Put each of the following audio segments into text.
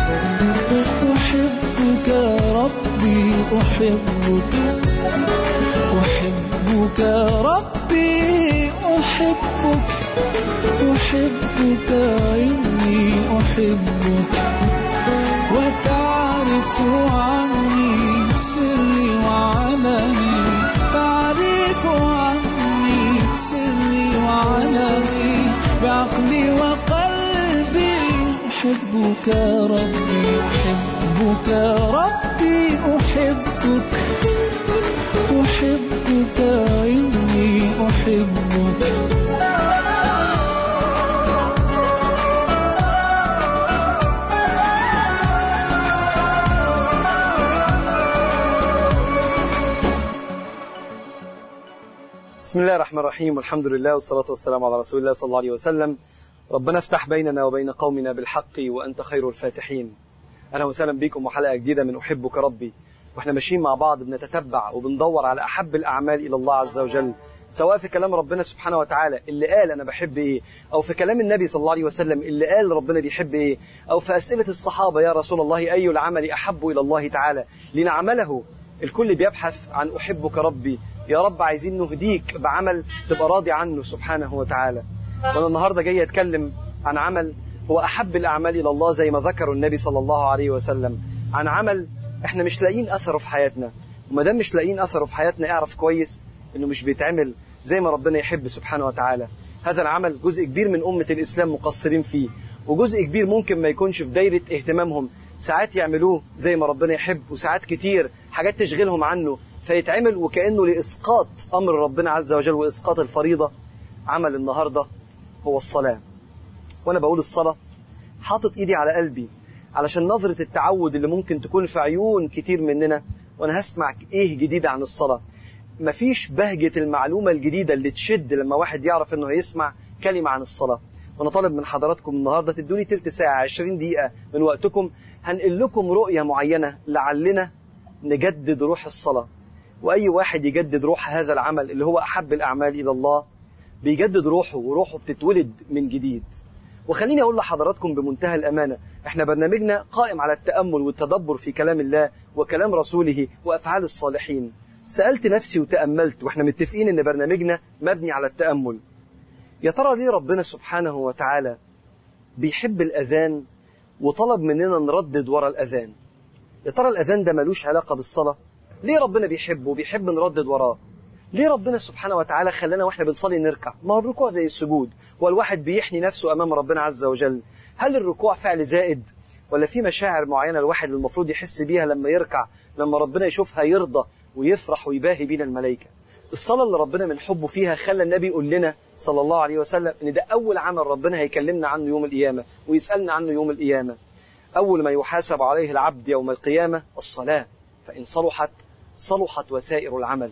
أحبك ربي أحبك أحبك ربي أحبك أحبك إني أحبك وتعرف عني سري وعلمي تعرف عني سري وعلمي بعقلي وقلبي أحبك ربي أحبك ربي أحبك أحبك إني أحبك بسم الله الرحمن الرحيم والحمد لله والصلاة والسلام على رسول الله صلى الله عليه وسلم ربنا افتح بيننا وبين قومنا بالحق وأنت خير الفاتحين أهلا وسهلا بكم وحلقة جديدة من أحبك ربي واحنا ماشيين مع بعض بنتتبع وبندور على أحب الأعمال إلى الله عز وجل سواء في كلام ربنا سبحانه وتعالى اللي قال أنا بحب إيه أو في كلام النبي صلى الله عليه وسلم اللي قال ربنا بيحب إيه أو في أسئلة الصحابة يا رسول الله أي العمل أحب إلى الله تعالى لنعمله الكل بيبحث عن أحبك ربي يا رب عايزين نهديك بعمل تبقى راضي عنه سبحانه وتعالى وأنا النهاردة جاي أتكلم عن عمل هو أحب الأعمال إلى الله زي ما ذكر النبي صلى الله عليه وسلم عن عمل احنا مش لاقيين أثره في حياتنا وما دام مش لاقيين أثره في حياتنا اعرف كويس إنه مش بيتعمل زي ما ربنا يحب سبحانه وتعالى هذا العمل جزء كبير من أمة الإسلام مقصرين فيه وجزء كبير ممكن ما يكونش في دايرة اهتمامهم ساعات يعملوه زي ما ربنا يحب وساعات كتير حاجات تشغلهم عنه فيتعمل وكأنه لإسقاط أمر ربنا عز وجل وإسقاط الفريضة عمل النهاردة هو الصلاة وأنا بقول الصلاة حاطط إيدي على قلبي علشان نظرة التعود اللي ممكن تكون في عيون كتير مننا وأنا هسمع إيه جديد عن الصلاة مفيش بهجة المعلومة الجديدة اللي تشد لما واحد يعرف إنه هيسمع كلمة عن الصلاة وأنا طالب من حضراتكم النهاردة تدوني تلت ساعة 20 دقيقة من وقتكم هنقل لكم رؤية معينة لعلنا نجدد روح الصلاة وأي واحد يجدد روح هذا العمل اللي هو أحب الأعمال إلى الله بيجدد روحه وروحه بتتولد من جديد وخليني أقول لحضراتكم بمنتهى الأمانة إحنا برنامجنا قائم على التأمل والتدبر في كلام الله وكلام رسوله وأفعال الصالحين سألت نفسي وتأملت وإحنا متفقين إن برنامجنا مبني على التأمل يا ترى ليه ربنا سبحانه وتعالى بيحب الأذان وطلب مننا نردد ورا الأذان يا ترى الأذان ده ملوش علاقة بالصلاة ليه ربنا بيحبه وبيحب نردد وراه ليه ربنا سبحانه وتعالى خلانا واحنا بنصلي نركع ما هو الركوع زي السجود والواحد بيحني نفسه امام ربنا عز وجل هل الركوع فعل زائد ولا في مشاعر معينه الواحد المفروض يحس بيها لما يركع لما ربنا يشوفها يرضى ويفرح ويباهي بينا الملائكه الصلاه اللي ربنا من حبه فيها خلى النبي يقول لنا صلى الله عليه وسلم ان ده اول عمل ربنا هيكلمنا عنه يوم القيامه ويسالنا عنه يوم القيامه اول ما يحاسب عليه العبد يوم القيامه الصلاه فان صلحت صلحت وسائر العمل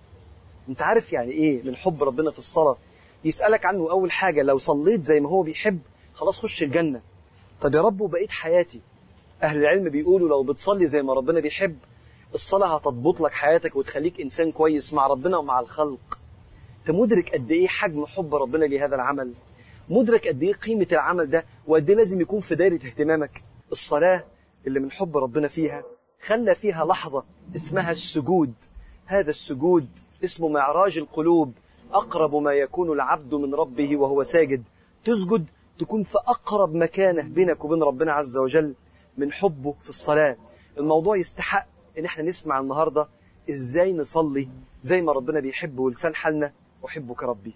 انت عارف يعني ايه من حب ربنا في الصلاة يسألك عنه أول حاجة لو صليت زي ما هو بيحب خلاص خش الجنة طب يا رب وبقيت حياتي أهل العلم بيقولوا لو بتصلي زي ما ربنا بيحب الصلاة هتضبط لك حياتك وتخليك إنسان كويس مع ربنا ومع الخلق انت مدرك قد ايه حجم حب ربنا لهذا العمل مدرك قد ايه قيمة العمل ده وقد ايه لازم يكون في دايرة اهتمامك الصلاة اللي من حب ربنا فيها خلى فيها لحظة اسمها السجود هذا السجود اسمه معراج القلوب أقرب ما يكون العبد من ربه وهو ساجد تسجد تكون في أقرب مكانه بينك وبين ربنا عز وجل من حبه في الصلاة الموضوع يستحق إن احنا نسمع النهاردة إزاي نصلي زي ما ربنا بيحب ولسان حالنا أحبك ربي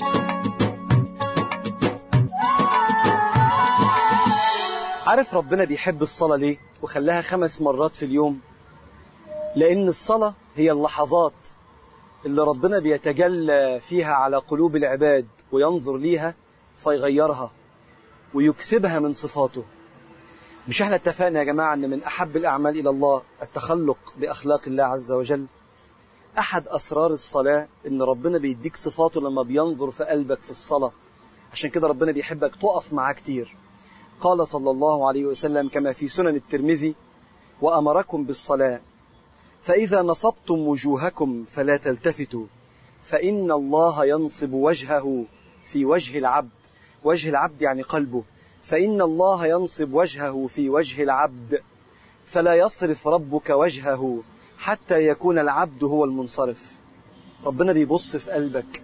عارف ربنا بيحب الصلاة ليه وخلاها خمس مرات في اليوم لأن الصلاة هي اللحظات اللي ربنا بيتجلى فيها على قلوب العباد وينظر ليها فيغيرها ويكسبها من صفاته مش احنا اتفقنا يا جماعة ان من احب الاعمال الى الله التخلق باخلاق الله عز وجل احد اسرار الصلاة ان ربنا بيديك صفاته لما بينظر في قلبك في الصلاة عشان كده ربنا بيحبك تقف معاه كتير قال صلى الله عليه وسلم كما في سنن الترمذي وامركم بالصلاه فإذا نصبتم وجوهكم فلا تلتفتوا فإن الله ينصب وجهه في وجه العبد وجه العبد يعني قلبه فإن الله ينصب وجهه في وجه العبد فلا يصرف ربك وجهه حتى يكون العبد هو المنصرف ربنا بيبص في قلبك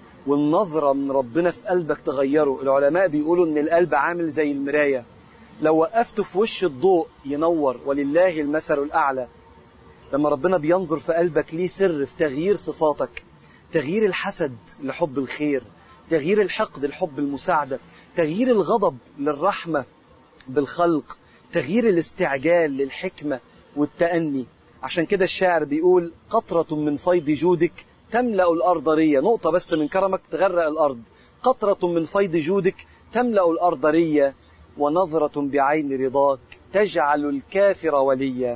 والنظرة من ربنا في قلبك تغيره العلماء بيقولوا ان القلب عامل زي المراية لو وقفته في وش الضوء ينور ولله المثل الأعلى لما ربنا بينظر في قلبك ليه سر في تغيير صفاتك تغيير الحسد لحب الخير تغيير الحقد لحب المساعدة تغيير الغضب للرحمة بالخلق تغيير الاستعجال للحكمة والتأني عشان كده الشاعر بيقول قطرة من فيض جودك تملأ الأرض ريا نقطة بس من كرمك تغرق الأرض قطرة من فيض جودك تملأ الأرض ريا ونظرة بعين رضاك تجعل الكافر وليا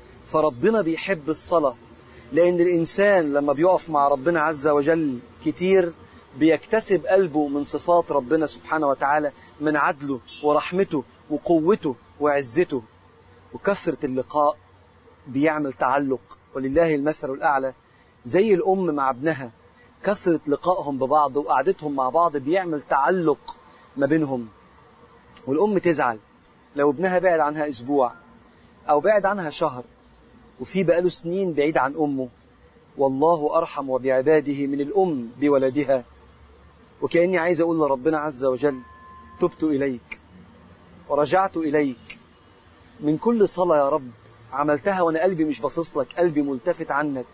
فربنا بيحب الصلاة لأن الإنسان لما بيقف مع ربنا عز وجل كتير بيكتسب قلبه من صفات ربنا سبحانه وتعالى من عدله ورحمته وقوته وعزته وكثرة اللقاء بيعمل تعلق ولله المثل الأعلى زي الأم مع ابنها كثرة لقائهم ببعض وقعدتهم مع بعض بيعمل تعلق ما بينهم والأم تزعل لو ابنها بعد عنها أسبوع أو بعد عنها شهر وفي بقاله سنين بعيد عن أمه والله أرحم بعباده من الأم بولدها وكأني عايز أقول لربنا عز وجل تبت إليك ورجعت إليك من كل صلاة يا رب عملتها وأنا قلبي مش باصص لك قلبي ملتفت عنك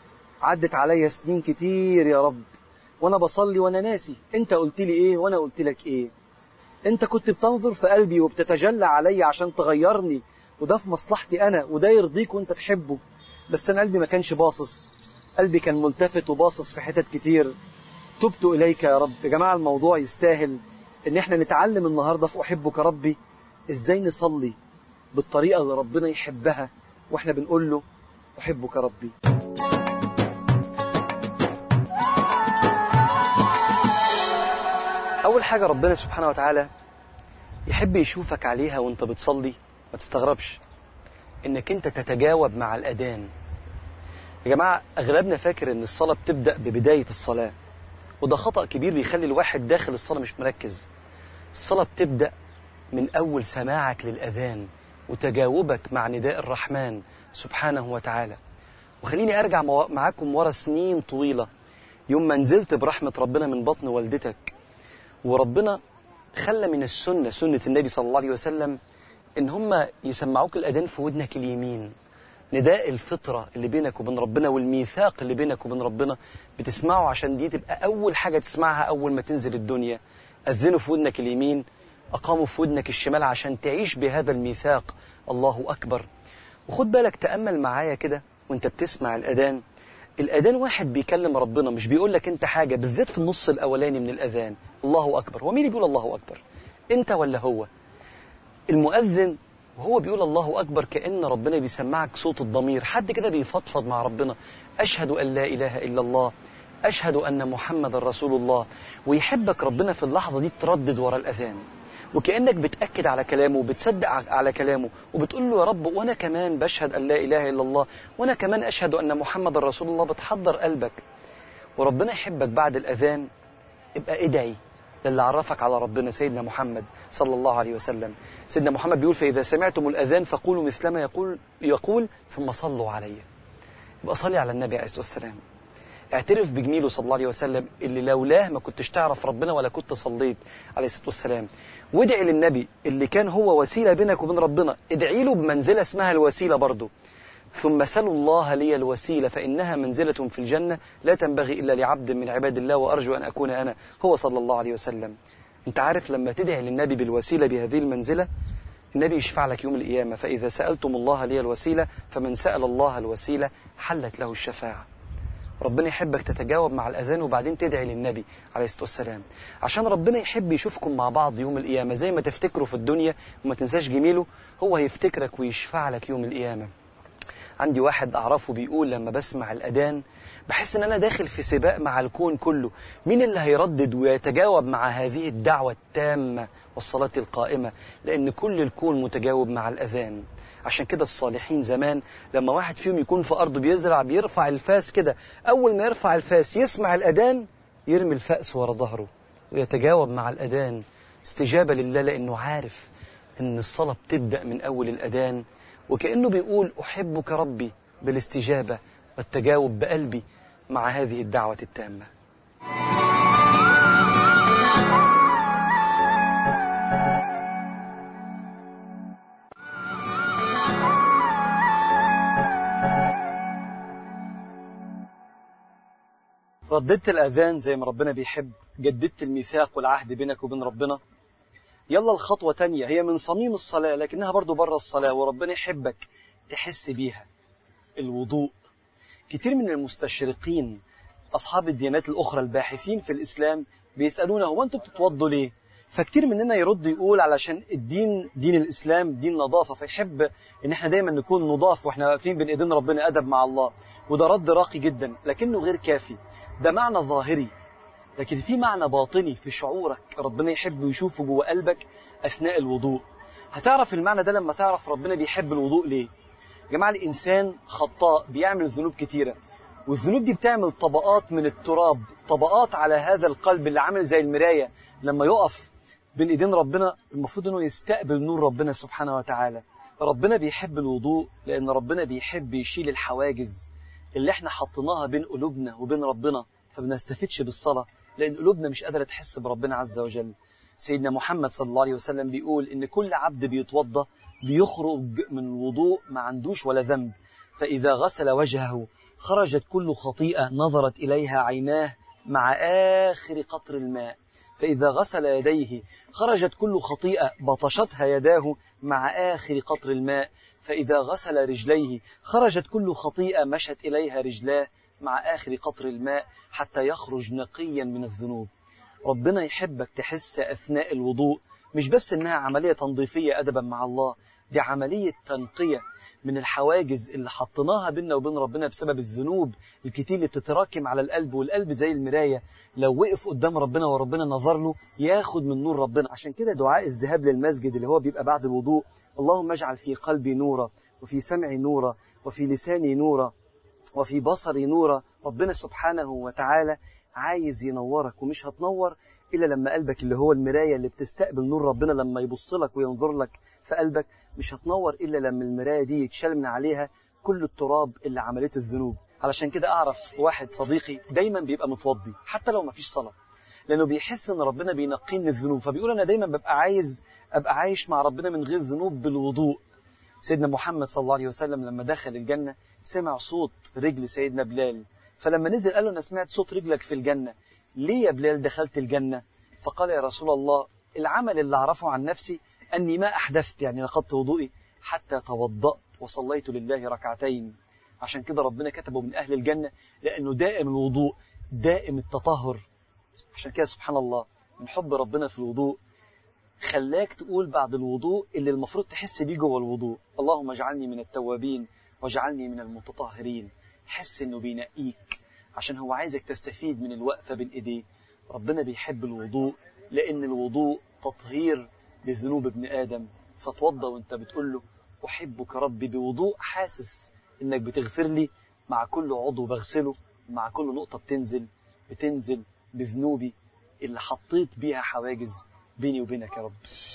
عدت عليا سنين كتير يا رب وأنا بصلي وأنا ناسي أنت قلت لي إيه وأنا قلت لك إيه أنت كنت بتنظر في قلبي وبتتجلى عليا عشان تغيرني وده في مصلحتي أنا وده يرضيك وأنت تحبه بس أنا قلبي ما كانش باصص قلبي كان ملتفت وباصص في حتت كتير تبت إليك يا رب يا جماعة الموضوع يستاهل إن إحنا نتعلم النهاردة في أحبك ربي إزاي نصلي بالطريقة اللي ربنا يحبها وإحنا بنقول له أحبك ربي أول حاجة ربنا سبحانه وتعالى يحب يشوفك عليها وانت بتصلي ما تستغربش انك انت تتجاوب مع الأذان يا جماعة أغلبنا فاكر ان الصلاة بتبدأ ببداية الصلاة وده خطأ كبير بيخلي الواحد داخل الصلاة مش مركز الصلاة بتبدأ من أول سماعك للأذان وتجاوبك مع نداء الرحمن سبحانه وتعالى وخليني أرجع موا- معاكم ورا سنين طويلة يوم ما نزلت برحمة ربنا من بطن والدتك وربنا خلى من السنة سنة النبي صلى الله عليه وسلم إن هم يسمعوك الأذان في ودنك اليمين نداء الفطرة اللي بينك وبين ربنا والميثاق اللي بينك وبين ربنا بتسمعه عشان دي تبقى أول حاجة تسمعها أول ما تنزل الدنيا أذنوا في ودنك اليمين أقاموا في ودنك الشمال عشان تعيش بهذا الميثاق الله أكبر وخد بالك تأمل معايا كده وانت بتسمع الأذان الأذان واحد بيكلم ربنا مش بيقول لك انت حاجة بالذات في النص الأولاني من الأذان الله أكبر هو مين اللي بيقول الله أكبر انت ولا هو المؤذن وهو بيقول الله أكبر كأن ربنا بيسمعك صوت الضمير حد كده بيفضفض مع ربنا أشهد أن لا إله إلا الله أشهد أن محمد رسول الله ويحبك ربنا في اللحظة دي تردد ورا الأذان وكأنك بتأكد على كلامه وبتصدق ع- على كلامه وبتقول له يا رب وأنا كمان بشهد أن لا إله إلا الله وأنا كمان أشهد أن محمد رسول الله بتحضر قلبك وربنا يحبك بعد الأذان ابقى ادعي للي عرفك على ربنا سيدنا محمد صلى الله عليه وسلم سيدنا محمد بيقول فإذا سمعتم الأذان فقولوا مثلما يقول يقول ثم صلوا علي يبقى صلي على النبي عليه الصلاة والسلام اعترف بجميله صلى الله عليه وسلم اللي لولاه ما كنتش تعرف ربنا ولا كنت صليت عليه الصلاة والسلام وادعي للنبي اللي كان هو وسيلة بينك وبين ربنا ادعي له بمنزلة اسمها الوسيلة برضه ثم سلوا الله لي الوسيلة فإنها منزلة في الجنة لا تنبغي إلا لعبد من عباد الله وأرجو أن أكون أنا هو صلى الله عليه وسلم أنت عارف لما تدعي للنبي بالوسيلة بهذه المنزلة النبي يشفع لك يوم القيامة فإذا سألتم الله لي الوسيلة فمن سأل الله الوسيلة حلت له الشفاعة ربنا يحبك تتجاوب مع الأذان وبعدين تدعي للنبي عليه الصلاة والسلام عشان ربنا يحب يشوفكم مع بعض يوم القيامة زي ما تفتكروا في الدنيا وما تنساش جميله هو هيفتكرك ويشفع لك يوم القيامة عندي واحد أعرفه بيقول لما بسمع الأذان بحس إن أنا داخل في سباق مع الكون كله مين اللي هيردد ويتجاوب مع هذه الدعوة التامة والصلاة القائمة لأن كل الكون متجاوب مع الأذان عشان كده الصالحين زمان لما واحد فيهم يكون في أرضه بيزرع بيرفع الفاس كده أول ما يرفع الفاس يسمع الأذان يرمي الفأس ورا ظهره ويتجاوب مع الأذان استجابة لله لأنه عارف أن الصلاة بتبدأ من أول الأذان وكأنه بيقول أحبك ربي بالاستجابة والتجاوب بقلبي مع هذه الدعوة التامة رددت الأذان زي ما ربنا بيحب جددت الميثاق والعهد بينك وبين ربنا يلا الخطوة تانية هي من صميم الصلاة لكنها برضو بره الصلاة وربنا يحبك تحس بيها الوضوء كتير من المستشرقين أصحاب الديانات الأخرى الباحثين في الإسلام بيسألونا هو أنتوا بتتوضوا ليه؟ فكتير مننا يرد يقول علشان الدين دين الإسلام دين نظافة فيحب إن إحنا دايما نكون نضاف وإحنا واقفين بين إيدين ربنا أدب مع الله وده رد راقي جدا لكنه غير كافي ده معنى ظاهري لكن في معنى باطني في شعورك ربنا يحب يشوفه جوه قلبك أثناء الوضوء هتعرف المعنى ده لما تعرف ربنا بيحب الوضوء ليه يا جماعة الإنسان خطاء بيعمل ذنوب كتيرة والذنوب دي بتعمل طبقات من التراب طبقات على هذا القلب اللي عامل زي المراية لما يقف بين ايدين ربنا المفروض انه يستقبل نور ربنا سبحانه وتعالى ربنا بيحب الوضوء لان ربنا بيحب يشيل الحواجز اللي احنا حطيناها بين قلوبنا وبين ربنا فبنستفدش بالصلاة لان قلوبنا مش قادرة تحس بربنا عز وجل سيدنا محمد صلى الله عليه وسلم بيقول ان كل عبد بيتوضى بيخرج من الوضوء ما عندوش ولا ذنب فإذا غسل وجهه خرجت كل خطيئة نظرت إليها عيناه مع آخر قطر الماء فإذا غسل يديه خرجت كل خطيئة بطشتها يداه مع آخر قطر الماء فإذا غسل رجليه خرجت كل خطيئة مشت إليها رجلاه مع آخر قطر الماء حتى يخرج نقيا من الذنوب ربنا يحبك تحس أثناء الوضوء مش بس إنها عملية تنظيفية أدبا مع الله دي عملية تنقية من الحواجز اللي حطيناها بيننا وبين ربنا بسبب الذنوب الكتير اللي بتتراكم على القلب والقلب زي المراية لو وقف قدام ربنا وربنا نظر له ياخد من نور ربنا عشان كده دعاء الذهاب للمسجد اللي هو بيبقى بعد الوضوء اللهم اجعل في قلبي نورا وفي سمعي نورا وفي لساني نورا وفي بصري نورا ربنا سبحانه وتعالى عايز ينورك ومش هتنور إلا لما قلبك اللي هو المراية اللي بتستقبل نور ربنا لما يبص لك وينظر لك في قلبك مش هتنور إلا لما المراية دي يتشال من عليها كل التراب اللي عملته الذنوب علشان كده أعرف واحد صديقي دايما بيبقى متوضي حتى لو ما فيش صلاة لأنه بيحس إن ربنا بينقيه من الذنوب فبيقول أنا دايما ببقى عايز أبقى عايش مع ربنا من غير ذنوب بالوضوء سيدنا محمد صلى الله عليه وسلم لما دخل الجنة سمع صوت رجل سيدنا بلال فلما نزل قال له أنا سمعت صوت رجلك في الجنة ليه يا بلال دخلت الجنة فقال يا رسول الله العمل اللي أعرفه عن نفسي أني ما أحدثت يعني نقضت وضوئي حتى توضأت وصليت لله ركعتين عشان كده ربنا كتبه من أهل الجنة لأنه دائم الوضوء دائم التطهر عشان كده سبحان الله من حب ربنا في الوضوء خلاك تقول بعد الوضوء اللي المفروض تحس بيه جوه الوضوء اللهم اجعلني من التوابين واجعلني من المتطهرين حس انه بينقيك عشان هو عايزك تستفيد من الوقفة بين ايديه ربنا بيحب الوضوء لان الوضوء تطهير لذنوب ابن ادم فتوضى وانت بتقول له احبك ربي بوضوء حاسس انك بتغفر لي مع كل عضو بغسله مع كل نقطة بتنزل بتنزل بذنوبي اللي حطيت بيها حواجز بيني وبينك يا رب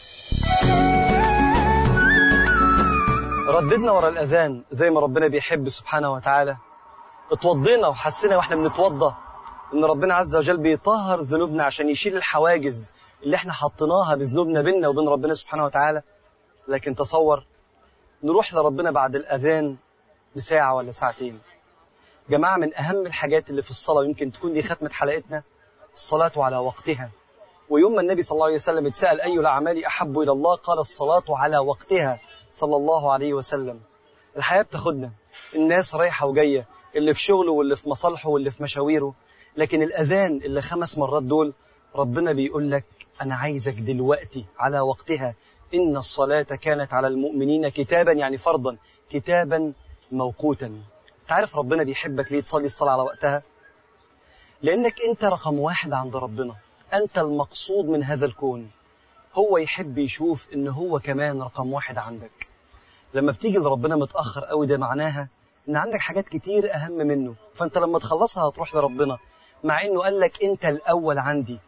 رددنا ورا الأذان زي ما ربنا بيحب سبحانه وتعالى اتوضينا وحسينا واحنا بنتوضى ان ربنا عز وجل بيطهر ذنوبنا عشان يشيل الحواجز اللي احنا حطيناها بذنوبنا بيننا وبين ربنا سبحانه وتعالى لكن تصور نروح لربنا بعد الأذان بساعة ولا ساعتين جماعة من أهم الحاجات اللي في الصلاة ويمكن تكون دي ختمة حلقتنا الصلاة على وقتها ويوم ما النبي صلى الله عليه وسلم اتسأل أي الأعمال أحب إلى الله قال الصلاة على وقتها صلى الله عليه وسلم الحياة بتاخدنا الناس رايحة وجاية اللي في شغله واللي في مصالحه واللي في مشاويره لكن الأذان اللي خمس مرات دول ربنا بيقول لك أنا عايزك دلوقتي على وقتها إن الصلاة كانت على المؤمنين كتابا يعني فرضا كتابا موقوتا تعرف ربنا بيحبك ليه تصلي الصلاة على وقتها لأنك أنت رقم واحد عند ربنا أنت المقصود من هذا الكون هو يحب يشوف إن هو كمان رقم واحد عندك لما بتيجي لربنا متأخر قوي ده معناها إن عندك حاجات كتير أهم منه فأنت لما تخلصها هتروح لربنا مع إنه قال لك أنت الأول عندي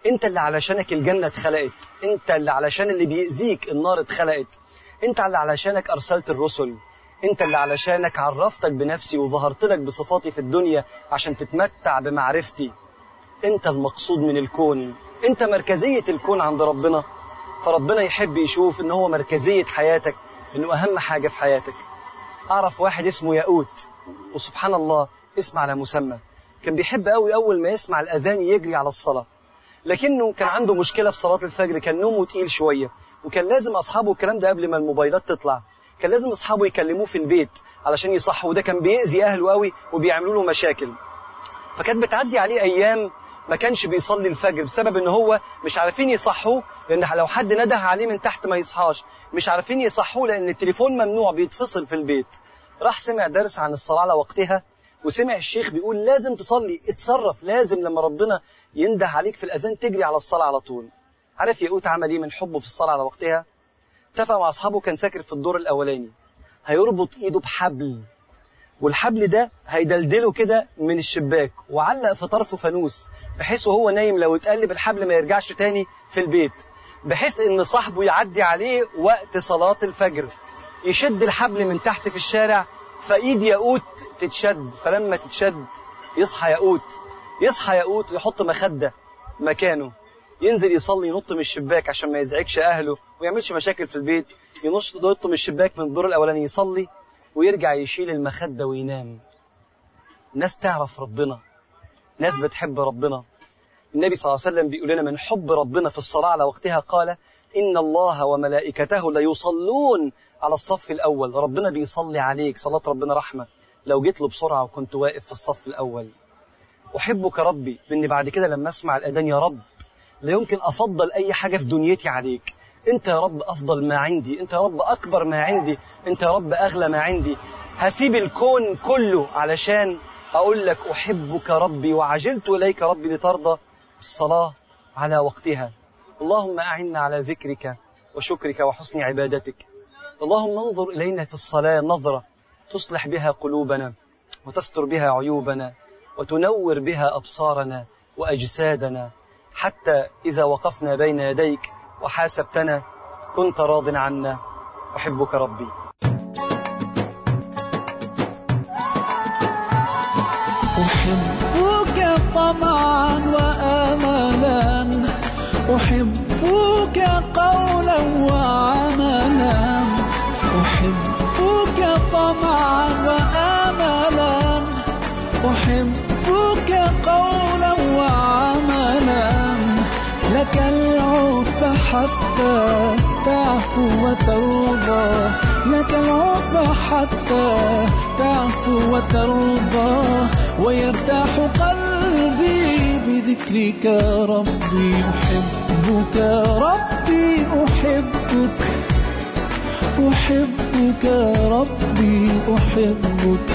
انت اللي علشانك الجنة اتخلقت انت اللي علشان اللي بيأذيك النار اتخلقت انت اللي علشانك ارسلت الرسل انت اللي علشانك عرفتك بنفسي وظهرت لك بصفاتي في الدنيا عشان تتمتع بمعرفتي انت المقصود من الكون انت مركزية الكون عند ربنا فربنا يحب يشوف ان هو مركزية حياتك انه اهم حاجة في حياتك اعرف واحد اسمه ياقوت وسبحان الله اسم على مسمى كان بيحب قوي اول ما يسمع الاذان يجري على الصلاة لكنه كان عنده مشكلة في صلاة الفجر كان نومه تقيل شوية وكان لازم اصحابه الكلام ده قبل ما الموبايلات تطلع كان لازم اصحابه يكلموه في البيت علشان يصحوا وده كان بيأذي اهله قوي وبيعملوا له مشاكل فكانت بتعدي عليه ايام ما كانش بيصلي الفجر بسبب ان هو مش عارفين يصحوه لان لو حد نده عليه من تحت ما يصحاش مش عارفين يصحوه لان التليفون ممنوع بيتفصل في البيت راح سمع درس عن الصلاة على وقتها وسمع الشيخ بيقول لازم تصلي اتصرف لازم لما ربنا ينده عليك في الاذان تجري على الصلاة على طول عارف ياقوت عمل ايه من حبه في الصلاة على وقتها اتفق مع اصحابه كان ساكر في الدور الاولاني هيربط ايده بحبل والحبل ده هيدلدله كده من الشباك وعلق في طرفه فانوس بحيث وهو نايم لو اتقلب الحبل ما يرجعش تاني في البيت بحيث ان صاحبه يعدي عليه وقت صلاة الفجر يشد الحبل من تحت في الشارع فايد ياقوت تتشد فلما تتشد يصحى ياقوت يصحى ياقوت يحط مخدة مكانه ينزل يصلي ينط من الشباك عشان ما يزعجش اهله ويعملش مشاكل في البيت ينط ينط من الشباك من الدور الاولاني يصلي ويرجع يشيل المخدة وينام ناس تعرف ربنا ناس بتحب ربنا النبي صلى الله عليه وسلم بيقول لنا من حب ربنا في الصلاة على وقتها قال إن الله وملائكته ليصلون على الصف الأول ربنا بيصلي عليك صلاة ربنا رحمة لو جيت له بسرعة وكنت واقف في الصف الأول أحبك ربي بإني بعد كده لما أسمع الأذان يا رب لا يمكن أفضل أي حاجة في دنيتي عليك أنت يا رب أفضل ما عندي أنت يا رب أكبر ما عندي أنت يا رب أغلى ما عندي هسيب الكون كله علشان أقول لك أحبك ربي وعجلت إليك ربي لترضى الصلاة على وقتها اللهم أعنا على ذكرك وشكرك وحسن عبادتك اللهم انظر إلينا في الصلاة نظرة تصلح بها قلوبنا وتستر بها عيوبنا وتنور بها أبصارنا وأجسادنا حتى إذا وقفنا بين يديك وحاسبتنا كنت راض عنا أحبك ربي أحبك طمعا وآملا أحبك قولا وعملا أحبك طمعا وآملا أحبك قولا وعملا لك العقب حتى تعفو وترضى لك العقب حتى تعفو وترضى ويرتاح قلبي بذكرك ربي أحبك ربي أحبك أحبك ربي أحبك